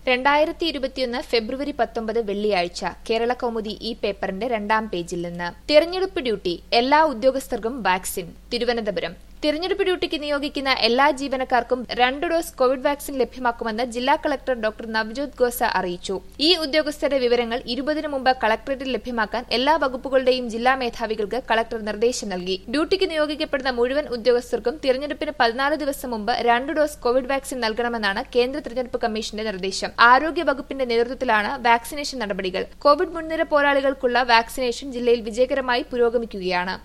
രണ്ടായിരത്തി ഇരുപത്തിയൊന്ന് ഫെബ്രുവരി പത്തൊമ്പത് വെള്ളിയാഴ്ച കേരള കൗമുദി ഈ പേപ്പറിന്റെ രണ്ടാം പേജിൽ നിന്ന് തിരഞ്ഞെടുപ്പ് ഡ്യൂട്ടി എല്ലാ ഉദ്യോഗസ്ഥർക്കും വാക്സിൻ തിരുവനന്തപുരം തിരഞ്ഞെടുപ്പ് ഡ്യൂട്ടിക്ക് നിയോഗിക്കുന്ന എല്ലാ ജീവനക്കാർക്കും രണ്ട് ഡോസ് കോവിഡ് വാക്സിൻ ലഭ്യമാക്കുമെന്ന് ജില്ലാ കളക്ടർ ഡോക്ടർ നവ്ജോത് ഗോസ അറിയിച്ചു ഈ ഉദ്യോഗസ്ഥരുടെ വിവരങ്ങൾ ഇരുപതിനു മുമ്പ് കളക്ടറേറ്റിൽ ലഭ്യമാക്കാൻ എല്ലാ വകുപ്പുകളുടെയും ജില്ലാ മേധാവികൾക്ക് കളക്ടർ നിർദ്ദേശം നൽകി ഡ്യൂട്ടിക്ക് നിയോഗിക്കപ്പെടുന്ന മുഴുവൻ ഉദ്യോഗസ്ഥർക്കും തിരഞ്ഞെടുപ്പിന് പതിനാല് ദിവസം മുമ്പ് രണ്ട് ഡോസ് കോവിഡ് വാക്സിൻ നൽകണമെന്നാണ് കേന്ദ്ര തിരഞ്ഞെടുപ്പ് കമ്മീഷന്റെ നിർദ്ദേശം ആരോഗ്യ വകുപ്പിന്റെ നേതൃത്വത്തിലാണ് വാക്സിനേഷൻ നടപടികൾ കോവിഡ് മുൻനിര പോരാളികൾക്കുള്ള വാക്സിനേഷൻ ജില്ലയിൽ വിജയകരമായി പുരോഗമിക്കുകയാണ്